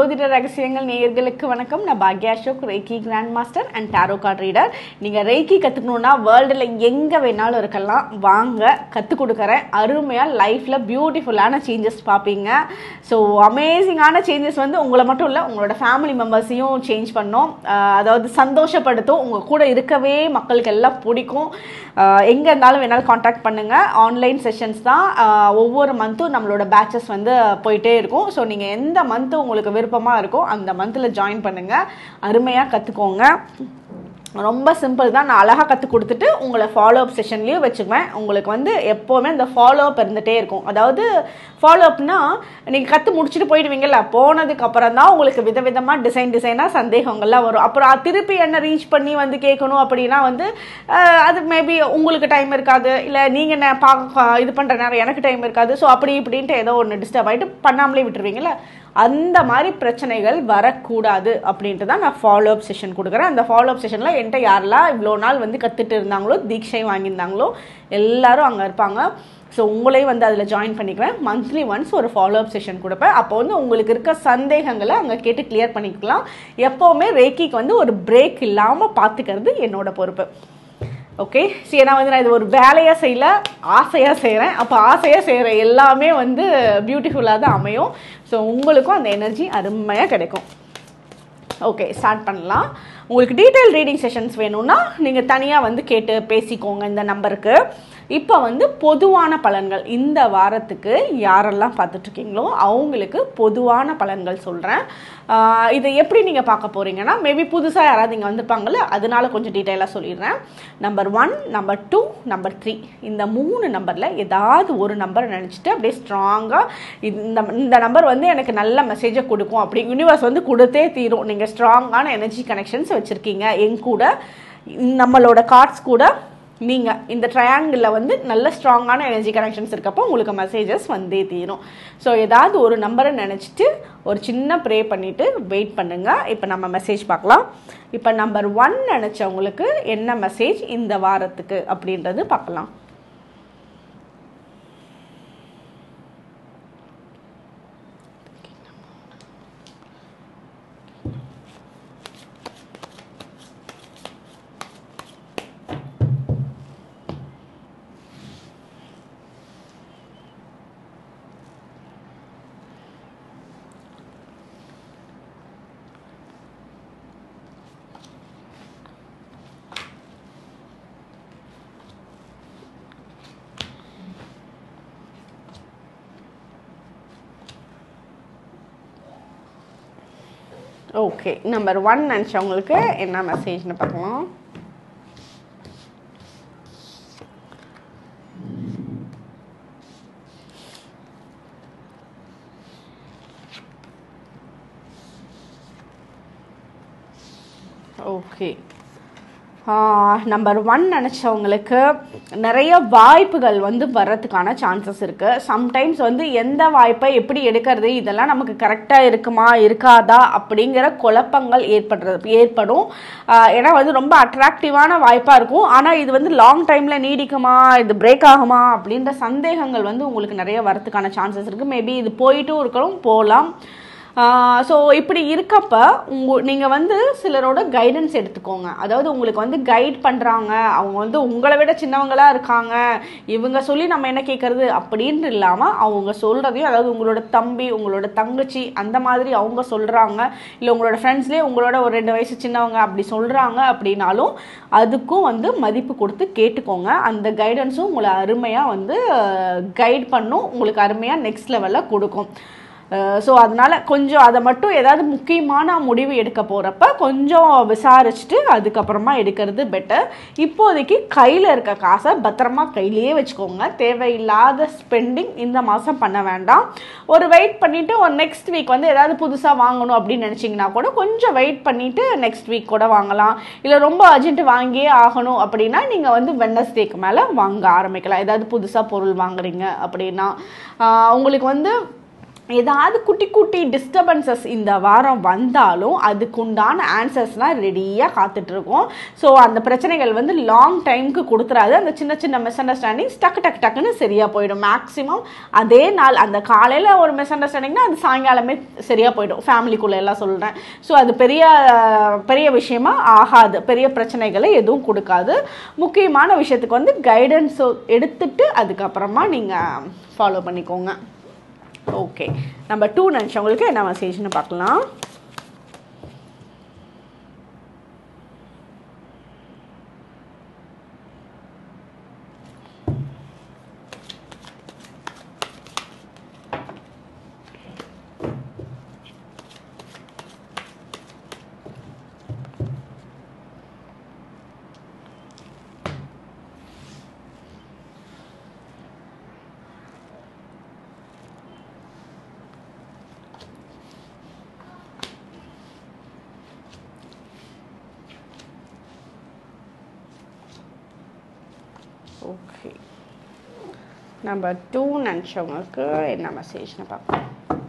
ஜோதிட ரகசியங்கள் நேயர்களுக்கு வணக்கம் நான் பாக்யா Ashok reiki grand master and tarot card reader நீங்கள் ரேக்கி கற்றுக்கணுன்னா வேர்ல்டில் எங்கே வேணாலும் இருக்கலாம் வாங்க கற்றுக் கொடுக்குறேன் அருமையாக லைஃப்பில் பியூட்டிஃபுல்லான சேஞ்சஸ் பார்ப்பீங்க ஸோ அமேசிங்கான சேஞ்சஸ் வந்து உங்களை மட்டும் இல்லை உங்களோட ஃபேமிலி மெம்பர்ஸையும் சேஞ்ச் பண்ணோம் ஆஹ் அதாவது சந்தோஷப்படுத்தும் உங்கள் கூட இருக்கவே மக்களுக்கு எல்லாம் பிடிக்கும் எங்கே இருந்தாலும் வேணாலும் காண்டாக்ட் பண்ணுங்கள் ஆன்லைன் செஷன்ஸ் தான் ஆஹ் ஒவ்வொரு மந்த்தும் நம்மளோட பேச்சஸ் வந்து போயிட்டே இருக்கும் ஸோ நீங்கள் எந்த மந்த்து உங்களுக்கு விருப்பமாக இருக்கோ அந்த மந்தில் ஜாயின் பண்ணுங்கள் அருமையாக கற்றுக்கோங்க ரொம்ப சிம்பிள் தான் நான் அழகாக கற்றுக் கொடுத்துட்டு உங்களை ஃபாலோ அப் செஷன்லேயும் வச்சுக்குவேன் உங்களுக்கு வந்து எப்போவுமே அந்த ஃபாலோ அப் இருந்துகிட்டே இருக்கும் அதாவது ஃபாலோ அப்னா நீங்கள் கற்று முடிச்சுட்டு போயிடுவீங்கல்ல போனதுக்கு அப்புறம் தான் உங்களுக்கு விதவிதமாக டிசைன் டிசைனாக சந்தேகங்கள்லாம் வரும் அப்புறம் அது திருப்பி என்ன ரீச் பண்ணி வந்து கேட்கணும் அப்படின்னா வந்து அஹ், அது மேபி உங்களுக்கு டைம் இருக்காது இல்லை நீங்கள் என்ன பார்க்க இது பண்ணுற நேரம் எனக்கு டைம் இருக்காது ஸோ அப்படி இப்படின்ட்டு ஏதோ ஒன்று டிஸ்டர்ப் ஆகிட்டு பண்ணாமலே விட்டுருவீங்கல்ல அந்த மாதிரி பிரச்சனைகள் வரக்கூடாது அப்படின்ட்டு தான் நான் ஃபாலோ அப் செஷன் கொடுக்குறேன் அந்த ஃபாலோ அப் செஷனில் என்கிட்ட யாரெல்லாம் இவ்வளோ நாள் வந்து கற்றுட்டு இருந்தாங்களோ தீட்சை வாங்கியிருந்தாங்களோ எல்லாரும் அங்கே இருப்பாங்க ஸோ உங்களையும் வந்து அதில் ஜாயின் பண்ணிக்குவேன் மந்த்லி ஒன்ஸ் ஒரு ஃபாலோ அப் செஷன் கொடுப்பேன் அப்போ வந்து உங்களுக்கு இருக்க சந்தேகங்களை அங்கே கேட்டு கிளியர் பண்ணிக்கலாம் எப்போவுமே ரேக்கிக்கு வந்து ஒரு பிரேக் இல்லாமல் பார்த்துக்கிறது என்னோட பொறுப்பு ஓகே சரி ஏன்னா வந்து நான் இது ஒரு வேலையாக செய்யல ஆசையாக செய்கிறேன் அப்போ ஆசையாக செய்கிற எல்லாமே வந்து பியூட்டிஃபுல்லாக தான் அமையும் ஸோ உங்களுக்கும் அந்த எனர்ஜி அருமையாக கிடைக்கும் ஓகே ஸ்டார்ட் பண்ணலாம் உங்களுக்கு டீட்டெயில் ரீடிங் செஷன்ஸ் வேணும்னா நீங்கள் தனியாக வந்து கேட்டு பேசிக்கோங்க இந்த நம்பருக்கு இப்போ வந்து பொதுவான பலன்கள் இந்த வாரத்துக்கு யாரெல்லாம் பார்த்துட்ருக்கீங்களோ அவங்களுக்கு பொதுவான பலன்கள் சொல்கிறேன் இதை எப்படி நீங்கள் பார்க்க போகிறீங்கன்னா மேபி புதுசாக யாராவது இங்கே வந்திருப்பாங்கல்ல அதனால கொஞ்சம் டீட்டெயிலாக சொல்லிடுறேன் number one number two number three இந்த மூணு நம்பரில் ஏதாவது ஒரு நம்பர் நினச்சிட்டு அப்படியே ஸ்ட்ராங்காக இந்த இந்த நம்பர் வந்து எனக்கு நல்ல மெசேஜை கொடுக்கும் அப்படி யூனிவர்ஸ் வந்து கொடுத்தே தீரும் நீங்கள் ஸ்ட்ராங்கான எனர்ஜி கனெக்ஷன்ஸ் வச்சுருக்கீங்க என் கூட நம்மளோட கார்ட்ஸ் கூட நீங்கள் இந்த ட்ரையாங்கிளில் வந்து நல்ல ஸ்ட்ராங்கான எனர்ஜி கனெக்ஷன்ஸ் இருக்கப்போ உங்களுக்கு மெசேஜஸ் வந்தே தீரும் ஸோ ஏதாவது ஒரு நம்பரை நினச்சிட்டு ஒரு சின்ன ப்ரே பண்ணிவிட்டு வெயிட் பண்ணுங்கள் இப்போ நம்ம மெசேஜ் பார்க்கலாம் இப்போ நம்பர் ஒன் நினச்சவங்களுக்கு என்ன மெசேஜ் இந்த வாரத்துக்கு அப்படின்றது பார்க்கலாம் ஓகே நம்பர் ஒன் நினச்சவங்களுக்கு என்ன மெசேஜ்னு பார்க்கலாம் ஓகே நம்பர் ஒன் நினச்சவங்களுக்கு நிறைய வாய்ப்புகள் வந்து வர்றதுக்கான சான்சஸ் இருக்குது சம்டைம்ஸ் வந்து எந்த வாய்ப்பை எப்படி எடுக்கிறது இதெல்லாம் நமக்கு கரெக்டாக இருக்குமா இருக்காதா அப்படிங்கிற குழப்பங்கள் ஏற்படுறது ஏற்படும் ஆஹ் ஏன்னா வந்து ரொம்ப அட்ராக்டிவான வாய்ப்பாக இருக்கும் ஆனால் இது வந்து லாங் டைமில் நீடிக்குமா இது பிரேக் ஆகுமா அப்படின்ற சந்தேகங்கள் வந்து உங்களுக்கு நிறைய வரதுக்கான சான்சஸ் இருக்குது மேபி இது போயிட்டும் இருக்கணும் போகலாம் ஸோ இப்படி இருக்கப்ப உங்க நீங்கள் வந்து சிலரோட கைடன்ஸ் எடுத்துக்கோங்க அதாவது உங்களுக்கு வந்து கைட் பண்ணுறாங்க அவங்க வந்து உங்களை விட சின்னவங்களா இருக்காங்க இவங்க சொல்லி நம்ம என்ன கேட்குறது அப்படின்னு இல்லாமல் அவங்க சொல்கிறதையும் அதாவது உங்களோட தம்பி உங்களோட தங்கச்சி அந்த மாதிரி அவங்க சொல்கிறாங்க இல்லை உங்களோட ஃப்ரெண்ட்ஸ்லேயே உங்களோட ஒரு ரெண்டு வயசு சின்னவங்க அப்படி சொல்கிறாங்க அப்படின்னாலும் அதுக்கும் வந்து மதிப்பு கொடுத்து கேட்டுக்கோங்க அந்த கைடன்ஸும் உங்களை அருமையாக வந்து கைட் பண்ணும் உங்களுக்கு அருமையாக நெக்ஸ்ட் லெவலில் கொடுக்கும் ஸோ அதனால் கொஞ்சம் அதை மட்டும் ஏதாவது முக்கியமான முடிவு எடுக்க போகிறப்ப கொஞ்சம் விசாரிச்சுட்டு அதுக்கப்புறமா எடுக்கிறது பெட்டர் இப்போதைக்கு கையில் இருக்க காசை பத்திரமா கையிலேயே வச்சுக்கோங்க தேவையில்லாத ஸ்பெண்டிங் இந்த மாதம் பண்ண வேண்டாம் ஒரு வெயிட் பண்ணிவிட்டு ஒரு நெக்ஸ்ட் வீக் வந்து ஏதாவது புதுசாக வாங்கணும் அப்படின்னு நினச்சிங்கன்னா கூட கொஞ்சம் வெயிட் பண்ணிவிட்டு நெக்ஸ்ட் வீக் கூட வாங்கலாம் இல்லை ரொம்ப அர்ஜென்ட் வாங்கியே ஆகணும் அப்படின்னா நீங்கள் வந்து வெனஸ்டேக்கு மேலே வாங்க ஆரம்பிக்கலாம் ஏதாவது புதுசாக பொருள் வாங்குறீங்க அப்படின்னா ஆஹ் உங்களுக்கு வந்து ஏதாவது குட்டி குட்டி டிஸ்டர்பன்சஸ் இந்த வாரம் வந்தாலும் அதுக்குண்டான ஆன்சர்ஸ்லாம் ரெடியாக காத்துட்ருக்கோம் ஸோ அந்த பிரச்சனைகள் வந்து லாங் டைமுக்கு கொடுத்துறாது அந்த சின்ன சின்ன மிஸ் அண்டர்ஸ்டாண்டிங்ஸ் டக்கு டக்கு டக்குன்னு சரியாக போயிடும் மேக்ஸிமம் அதே நாள் அந்த காலையில் ஒரு மிஸ் அண்டர்ஸ்டாண்டிங்னா அது சாயங்காலமே சரியாக போயிடும் ஃபேமிலிக்குள்ளே எல்லாம் சொல்கிறேன் ஸோ அது பெரிய பெரிய விஷயமா ஆகாது பெரிய பிரச்சனைகளை எதுவும் கொடுக்காது முக்கியமான விஷயத்துக்கு வந்து கைடன்ஸ் எடுத்துட்டு அதுக்கப்புறமா நீங்கள் ஃபாலோ பண்ணிக்கோங்க ஓகே நம்ம டூ நினச்சவங்களுக்கு என்ன மெசேஜ்னு பார்க்கலாம் ஓகே நம்பர் டூ நினச்சவங்களுக்கு என்ன மெசேஜ்னு பார்க்கலாம்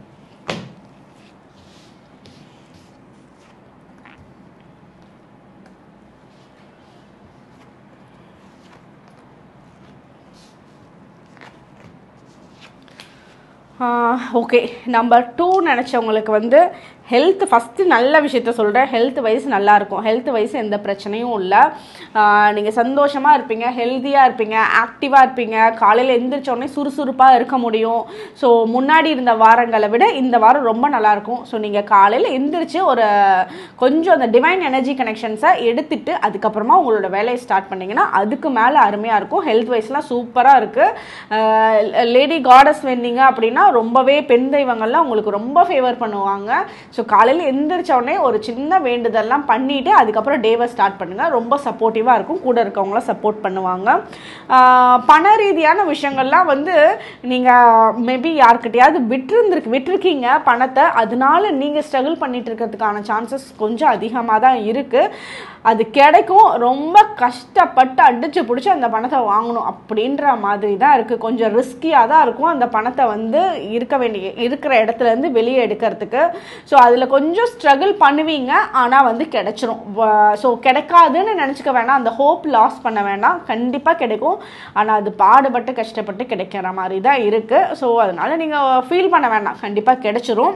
ஓகே நம்பர் டூ நினச்சவங்களுக்கு வந்து ஹெல்த் ஃபஸ்ட்டு நல்ல விஷயத்த சொல்கிறேன் ஹெல்த் வைஸ் நல்லாயிருக்கும் ஹெல்த் வைஸ் எந்த பிரச்சனையும் இல்லை நீங்கள் சந்தோஷமாக இருப்பீங்க ஹெல்த்தியாக இருப்பீங்க ஆக்டிவாக இருப்பீங்க காலையில் எந்திரிச்சோடனே சுறுசுறுப்பாக இருக்க முடியும் ஸோ முன்னாடி இருந்த வாரங்களை விட இந்த வாரம் ரொம்ப நல்லாயிருக்கும் ஸோ நீங்கள் காலையில் எந்திரிச்சு ஒரு கொஞ்சம் அந்த டிவைன் எனர்ஜி கனெக்ஷன்ஸை எடுத்துட்டு அதுக்கப்புறமா உங்களோட வேலையை ஸ்டார்ட் பண்ணிங்கன்னா அதுக்கு மேலே அருமையாக இருக்கும் ஹெல்த் வைஸ்லாம் சூப்பராக இருக்குது லேடி காடஸ் வெந்தீங்க அப்படின்னா ரொம்பவே பெண் தெய்வங்கள்லாம் உங்களுக்கு ரொம்ப ஃபேவர் பண்ணுவாங்க ஸோ காலையில் எந்திரிச்ச உடனே ஒரு சின்ன வேண்டுதல்லாம் பண்ணிவிட்டு அதுக்கப்புறம் டேவை ஸ்டார்ட் பண்ணுங்கள் ரொம்ப சப்போர்ட்டிவாக இருக்கும் கூட இருக்கவங்களாம் சப்போர்ட் பண்ணுவாங்க ஆஹ் பண ரீதியான விஷயங்கள்லாம் வந்து நீங்கள் மேபி யார்கிட்டயாவது விட்டுருந்துருக்கு விட்டுருக்கீங்க பணத்தை அதனால நீங்கள் ஸ்ட்ரகிள் பண்ணிட்டு இருக்கிறதுக்கான சான்சஸ் கொஞ்சம் அதிகமாக தான் இருக்குது அது கிடைக்கும் ரொம்ப கஷ்டப்பட்டு அடிச்சு பிடிச்சி அந்த பணத்தை வாங்கணும் அப்படின்ற மாதிரி தான் இருக்குது கொஞ்சம் ரிஸ்கியாக தான் இருக்கும் அந்த பணத்தை வந்து இருக்க வேண்டிய இருக்கிற இடத்துல இருந்து வெளியே எடுக்கிறதுக்கு ஸோ அதில் கொஞ்சம் ஸ்ட்ரகிள் பண்ணுவீங்க ஆனால் வந்து கிடைச்சிரும் ஸோ கிடைக்காதுன்னு நினச்சிக்க வேணாம் அந்த ஹோப் லாஸ் பண்ண வேண்டாம் கண்டிப்பாக கிடைக்கும் ஆனால் அது பாடுபட்டு கஷ்டப்பட்டு கிடைக்கிற மாதிரி தான் இருக்குது ஸோ அதனால் நீங்கள் ஃபீல் பண்ண வேண்டாம் கண்டிப்பாக கிடைச்சிரும்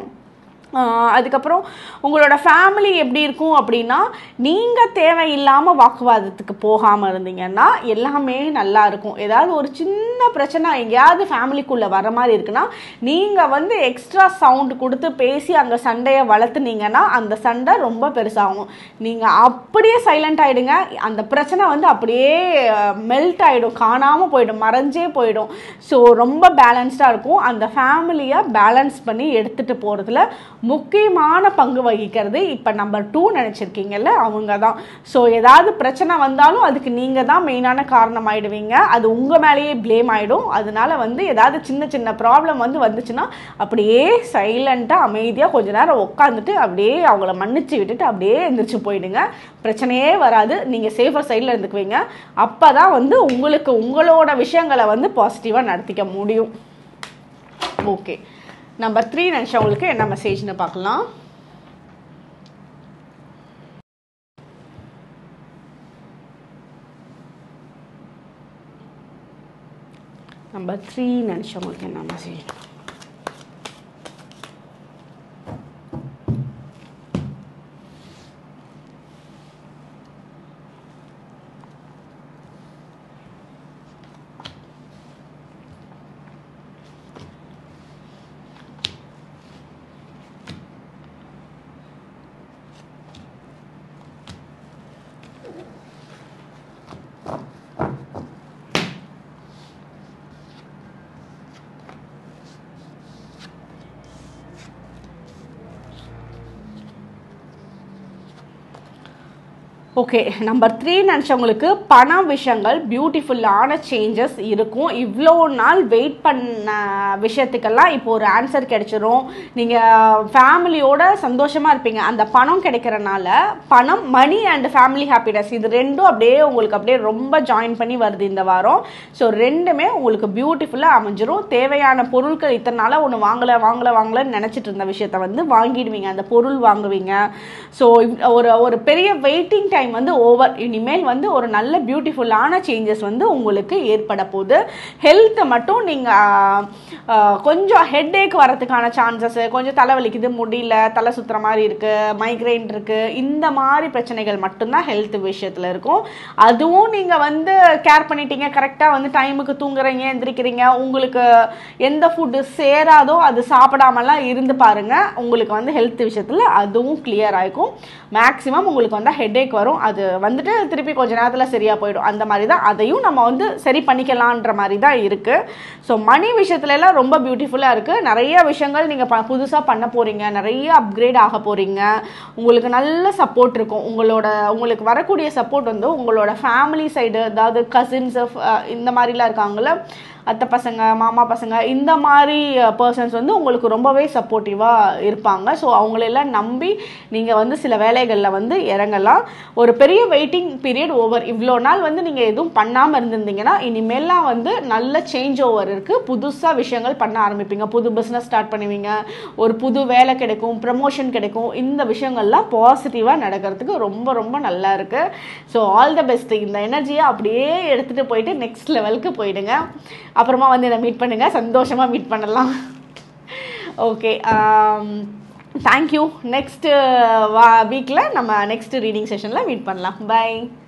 ஆஹ் அதுக்கப்புறம் உங்களோட ஃபேமிலி எப்படி இருக்கும் அப்படின்னா நீங்கள் தேவையில்லாமல் வாக்குவாதத்துக்கு போகாமல் இருந்தீங்கன்னா எல்லாமே நல்லா இருக்கும் ஏதாவது ஒரு சின்ன பிரச்சனை எங்கேயாவது ஃபேமிலிக்குள்ளே வர மாதிரி இருக்குன்னா நீங்கள் வந்து எக்ஸ்ட்ரா சவுண்ட் கொடுத்து பேசி அங்கே சண்டையை வளர்த்துனீங்கன்னா அந்த சண்டை ரொம்ப பெருசாகும் நீங்கள் அப்படியே சைலண்ட் ஆகிடுங்க அந்த பிரச்சனை வந்து அப்படியே மெல்ட் ஆகிடும் காணாமல் போயிடும் மறைஞ்சே போயிடும் ஸோ ரொம்ப பேலன்ஸ்டாக இருக்கும் அந்த ஃபேமிலியை பேலன்ஸ் பண்ணி எடுத்துகிட்டு போகிறதுல முக்கியமான பங்கு வகிக்கிறது இப்போ நம்பர் டூ நினச்சிருக்கீங்கல்ல அவங்க தான் ஸோ ஏதாவது பிரச்சனை வந்தாலும் அதுக்கு நீங்கள் தான் மெயினான காரணம் ஆயிடுவீங்க அது உங்கள் மேலேயே ப்ளேம் ஆகிடும் அதனால வந்து ஏதாவது சின்ன சின்ன ப்ராப்ளம் வந்து வந்துச்சுன்னா அப்படியே சைலண்ட்டாக அமைதியாக கொஞ்ச நேரம் உட்காந்துட்டு அப்படியே அவங்கள மன்னிச்சு விட்டுட்டு அப்படியே எந்திரிச்சு போயிடுங்க பிரச்சனையே வராது நீங்கள் சேஃபர் சைடில் இருந்துக்குவீங்க அப்போ தான் வந்து உங்களுக்கு உங்களோட விஷயங்களை வந்து பாசிட்டிவாக நடத்திக்க முடியும் ஓகே நம்பர் த்ரீ நினச்சவங்களுக்கு என்ன மெசேஜ்னு பார்க்கலாம் நம்பர் த்ரீ நினச்சவங்களுக்கு என்ன மெசேஜ் ஓகே நம்பர் த்ரீ நினச்சவங்களுக்கு பண விஷயங்கள் பியூட்டிஃபுல்லான சேஞ்சஸ் இருக்கும் இவ்வளோ நாள் வெயிட் பண்ண விஷயத்துக்கெல்லாம் இப்போ ஒரு ஆன்சர் கிடைச்சிரும் நீங்கள் ஃபேமிலியோட சந்தோஷமாக இருப்பீங்க அந்த பணம் கிடைக்கிறனால பணம் மணி அண்ட் ஃபேமிலி ஹாப்பினஸ் இது ரெண்டும் அப்படியே உங்களுக்கு அப்படியே ரொம்ப ஜாயின் பண்ணி வருது இந்த வாரம் ஸோ ரெண்டுமே உங்களுக்கு பியூட்டிஃபுல்லாக அமைஞ்சிரும் தேவையான பொருட்கள் இத்தனை நாளாக ஒன்று வாங்கலை வாங்கலை வாங்கலைன்னு நினச்சிட்டு இருந்த விஷயத்த வந்து வாங்கிடுவீங்க அந்த பொருள் வாங்குவீங்க ஸோ ஒரு ஒரு பெரிய வெயிட்டிங் டைம் வந்து ஓவர் இனிமேல் வந்து ஒரு நல்ல பியூட்டிஃபுல்லான சேஞ்சஸ் வந்து உங்களுக்கு ஏற்பட போகுது ஹெல்த்தை மட்டும் நீங்கள் கொஞ்சம் ஹெட்டேக் வரதுக்கான சான்சஸ் கொஞ்சம் தலைவலிக்குது முடியல தலை சுற்றுற மாதிரி இருக்குது மைக்ரைன் இருக்குது இந்த மாதிரி பிரச்சனைகள் மட்டும்தான் ஹெல்த் விஷயத்தில் இருக்கும் அதுவும் நீங்கள் வந்து கேர் பண்ணிட்டீங்க கரெக்டாக வந்து டைமுக்கு தூங்குறீங்க எந்திரிக்கிறீங்க உங்களுக்கு எந்த ஃபுட்டு சேராதோ அது சாப்பிடாமலாம் இருந்து பாருங்கள் உங்களுக்கு வந்து ஹெல்த் விஷயத்தில் அதுவும் கிளியர் ஆகிக்கும் மேக்ஸிமம் உங்களுக்கு வந்து ஹெட்டேக் வரும் அது வந்துட்டு திருப்பி கொஞ்ச நேரத்தில் சரியாக போயிடும் அந்த மாதிரி தான் அதையும் நம்ம வந்து சரி பண்ணிக்கலான்ற மாதிரி தான் இருக்குது ஸோ மணி விஷயத்துல எல்லாம் ரொம்ப பியூட்டிஃபுல்லாக இருக்குது நிறைய விஷயங்கள் நீங்கள் ப புதுசாக பண்ண போகிறீங்க நிறைய அப்கிரேட் ஆக போகிறீங்க உங்களுக்கு நல்ல சப்போர்ட் இருக்கும் உங்களோட உங்களுக்கு வரக்கூடிய சப்போர்ட் வந்து உங்களோட ஃபேமிலி சைடு அதாவது கசின்ஸ் இந்த மாதிரிலாம் இருக்காங்கல்ல அத்தை பசங்க மாமா பசங்க இந்த மாதிரி பர்சன்ஸ் வந்து உங்களுக்கு ரொம்பவே சப்போர்ட்டிவாக இருப்பாங்க ஸோ அவங்களெல்லாம் நம்பி நீங்கள் வந்து சில வேலைகளில் வந்து இறங்கலாம் ஒரு பெரிய வெயிட்டிங் பீரியட் ஓவர் இவ்வளோ நாள் வந்து நீங்கள் எதுவும் பண்ணாமல் இருந்திருந்தீங்கன்னா இனிமேல்லாம் வந்து நல்ல சேஞ்ச் ஓவர் இருக்குது புதுசாக விஷயங்கள் பண்ண ஆரம்பிப்பீங்க புது பிஸ்னஸ் ஸ்டார்ட் பண்ணுவீங்க ஒரு புது வேலை கிடைக்கும் ப்ரமோஷன் கிடைக்கும் இந்த விஷயங்கள்லாம் பாசிட்டிவாக நடக்கிறதுக்கு ரொம்ப ரொம்ப நல்லா இருக்குது ஸோ ஆல் த பெஸ்ட் இந்த எனர்ஜியை அப்படியே எடுத்துகிட்டு போயிட்டு நெக்ஸ்ட் லெவலுக்கு போயிடுங்க அப்புறமா வந்து என்னை மீட் பண்ணுங்கள் சந்தோஷமாக மீட் பண்ணலாம் ஓகே தேங்க்யூ நெக்ஸ்ட்டு வா வீக்கில் நம்ம நெக்ஸ்ட் ரீடிங் செஷனில் மீட் பண்ணலாம் பை